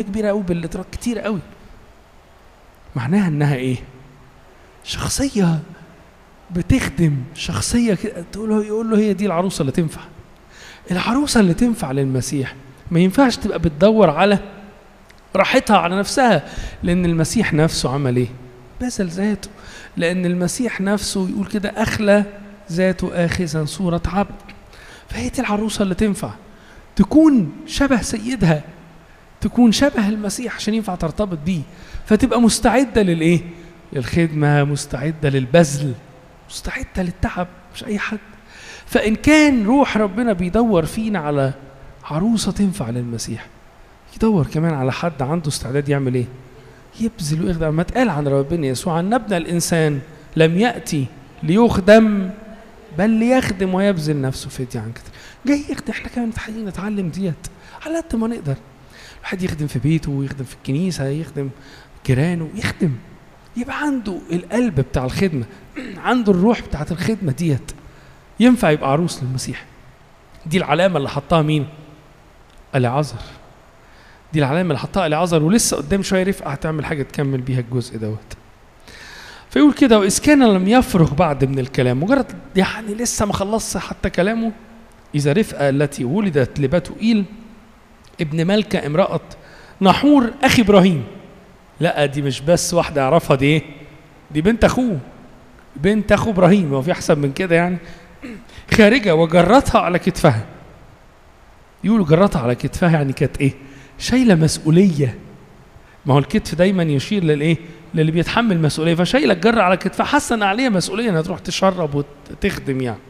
كبيره قوي بالادراك كتير قوي معناها انها ايه شخصيه بتخدم شخصيه كده تقول له يقول له هي دي العروسه اللي تنفع العروسه اللي تنفع للمسيح ما ينفعش تبقى بتدور على راحتها على نفسها لان المسيح نفسه عمل ايه بذل ذاته لان المسيح نفسه يقول كده اخلى ذاته اخذا صوره عبد فهي دي العروسه اللي تنفع تكون شبه سيدها تكون شبه المسيح عشان ينفع ترتبط بيه فتبقى مستعده للايه للخدمه مستعده للبذل مستعده للتعب مش اي حد فان كان روح ربنا بيدور فينا على عروسه تنفع للمسيح يدور كمان على حد عنده استعداد يعمل ايه يبذل ويخدم ما اتقال عن ربنا يسوع ان ابن الانسان لم ياتي ليخدم بل ليخدم ويبذل نفسه فدية عن كتير جاي يخدم احنا كمان محتاجين نتعلم ديت على قد ما نقدر الواحد يخدم في بيته ويخدم في الكنيسة يخدم جيرانه يخدم يبقى عنده القلب بتاع الخدمة عنده الروح بتاعت الخدمة ديت ينفع يبقى عروس للمسيح دي العلامة اللي حطها مين؟ العذر دي العلامة اللي حطها العذر ولسه قدام شوية رفقة هتعمل حاجة تكمل بيها الجزء دوت فيقول كده وإذ كان لم يفرغ بعد من الكلام مجرد يعني لسه ما خلصش حتى كلامه إذا رفقة التي ولدت لبتوئيل ابن ملكة امرأة نحور أخي إبراهيم لا دي مش بس واحدة يعرفها دي إيه دي بنت أخوه بنت أخو إبراهيم هو في أحسن من كده يعني خارجة وجرتها على كتفها يقولوا جرتها على كتفها يعني كانت إيه شايلة مسؤولية ما هو الكتف دايما يشير للإيه للي بيتحمل مسؤوليه فشايله الجره على كتفها حاسه ان عليها مسؤوليه انها تروح تشرب وتخدم يعني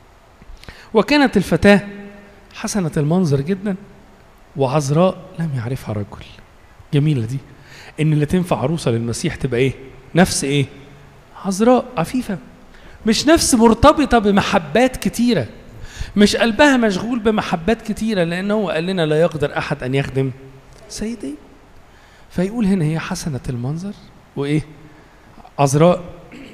وكانت الفتاه حسنه المنظر جدا وعذراء لم يعرفها رجل جميله دي ان اللي تنفع عروسه للمسيح تبقى ايه نفس ايه عذراء عفيفه مش نفس مرتبطه بمحبات كتيره مش قلبها مشغول بمحبات كتيره لانه هو قال لنا لا يقدر احد ان يخدم سيدي فيقول هنا هي حسنه المنظر وايه عذراء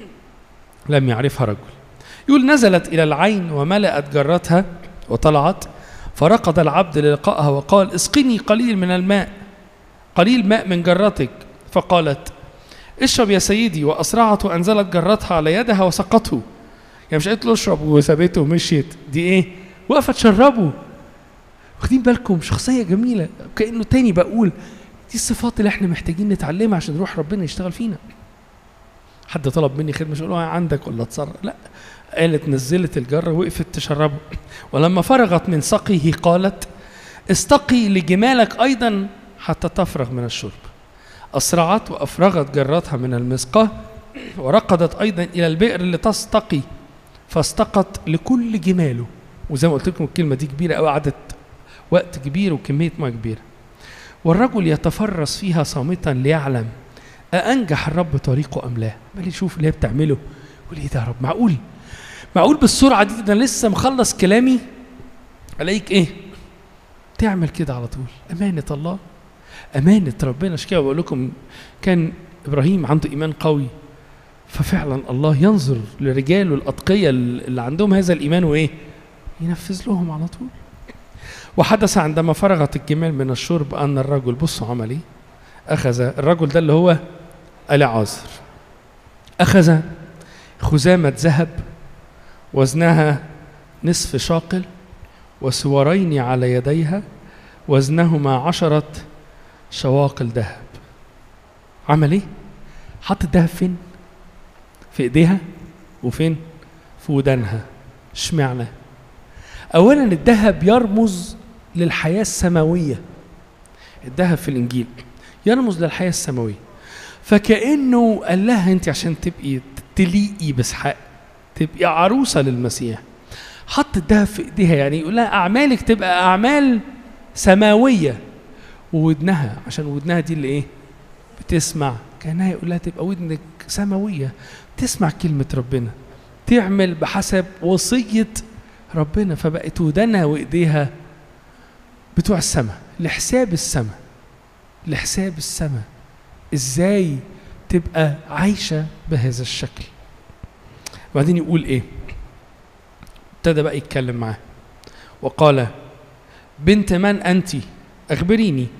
لم يعرفها رجل يقول نزلت الى العين وملأت جرتها وطلعت فرقد العبد للقائها وقال اسقني قليل من الماء قليل ماء من جرتك فقالت اشرب يا سيدي واسرعت وانزلت جرتها على يدها وسقته يعني مش قالت له اشرب وسابته ومشيت دي ايه وقفت تشربه واخدين بالكم شخصيه جميله كانه تاني بقول دي الصفات اللي احنا محتاجين نتعلمها عشان روح ربنا يشتغل فينا حد طلب مني خدمه مش اقول له عندك ولا اتصرف لا قالت نزلت الجره وقفت تشربه ولما فرغت من سقيه قالت استقي لجمالك ايضا حتى تفرغ من الشرب اسرعت وافرغت جرتها من المسقاه ورقدت ايضا الى البئر لتستقي فاستقت لكل جماله وزي ما قلت لكم الكلمه دي كبيره قوي قعدت وقت كبير وكميه ماء كبيره والرجل يتفرس فيها صامتا ليعلم أأنجح الرب طريقه أم لا؟ بل يشوف اللي هي بتعمله يقول إيه ده يا رب معقول؟ معقول بالسرعة دي ده أنا لسه مخلص كلامي ألاقيك إيه؟ تعمل كده على طول أمانة الله أمانة ربنا عشان كده بقول لكم كان إبراهيم عنده إيمان قوي ففعلا الله ينظر لرجاله الأتقياء اللي عندهم هذا الإيمان وإيه؟ ينفذ لهم على طول وحدث عندما فرغت الجمال من الشرب أن الرجل بصوا عمل إيه؟ أخذ الرجل ده اللي هو العازر أخذ خزامة ذهب وزنها نصف شاقل وسوارين على يديها وزنهما عشرة شواقل ذهب عمل ايه؟ حط الذهب فين؟ في ايديها وفين؟ في ودانها اشمعنى؟ اولا الذهب يرمز للحياه السماويه الذهب في الانجيل يرمز للحياه السماويه فكانه قال لها انت عشان تبقي تليقي باسحاق تبقي عروسه للمسيح حط الذهب في ايديها يعني يقول لها اعمالك تبقى اعمال سماويه وودنها عشان ودنها دي اللي ايه بتسمع كانها يقول لها تبقى ودنك سماويه تسمع كلمه ربنا تعمل بحسب وصيه ربنا فبقت ودانها وايديها بتوع السماء لحساب السماء لحساب السماء ازاي تبقى عايشه بهذا الشكل وبعدين يقول ايه ابتدى بقى يتكلم معاه وقال بنت من انت اخبريني